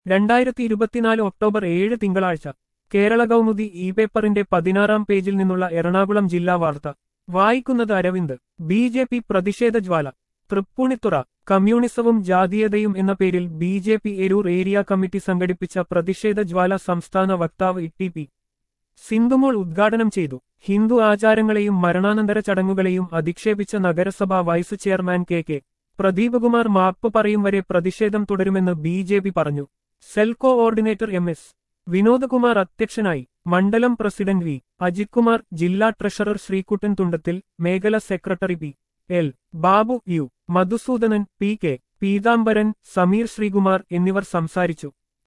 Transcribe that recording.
രണ്ടായിരത്തി ഇരുപത്തിനാല് ഒക്ടോബർ ഏഴ് തിങ്കളാഴ്ച കേരള കൗമുദി ഇ പേപ്പറിന്റെ പതിനാറാം പേജിൽ നിന്നുള്ള എറണാകുളം ജില്ലാ വാർത്ത വായിക്കുന്നത് അരവിന്ദ് ബി ജെ പി പ്രതിഷേധ ജ്വാല തൃപ്പൂണിത്തുറ കമ്മ്യൂണിസവും ജാതീയതയും എന്ന പേരിൽ B J P Eroor area committee സംഘടിപ്പിച്ച പ്രതിഷേധ ജ്വാല സംസ്ഥാന വക്താവ് ഇ ടി പി സിന്ധുമോൾ ഉദ്ഘാടനം ചെയ്തു ഹിന്ദു ആചാരങ്ങളെയും മരണാനന്തര ചടങ്ങുകളെയും അധിക്ഷേപിച്ച നഗരസഭ vice chairman K K Pradeepkumar മാപ്പ് പറയും വരെ പ്രതിഷേധം തുടരുമെന്ന് ബി ജെ പി പറഞ്ഞു cell coordinator M S Vinodkumar അധ്യക്ഷനായി മണ്ഡലം പ്രസിഡന്റ് വി അജിത് കുമാർ ജില്ലാ ട്രഷറർ ശ്രീകുട്ടൻ തുണ്ടത്തിൽ മേഖല secretary P L Babu U Madhusoodanan P K Peethambaran Sameer Sreekumar എന്നിവർ സംസാരിച്ചു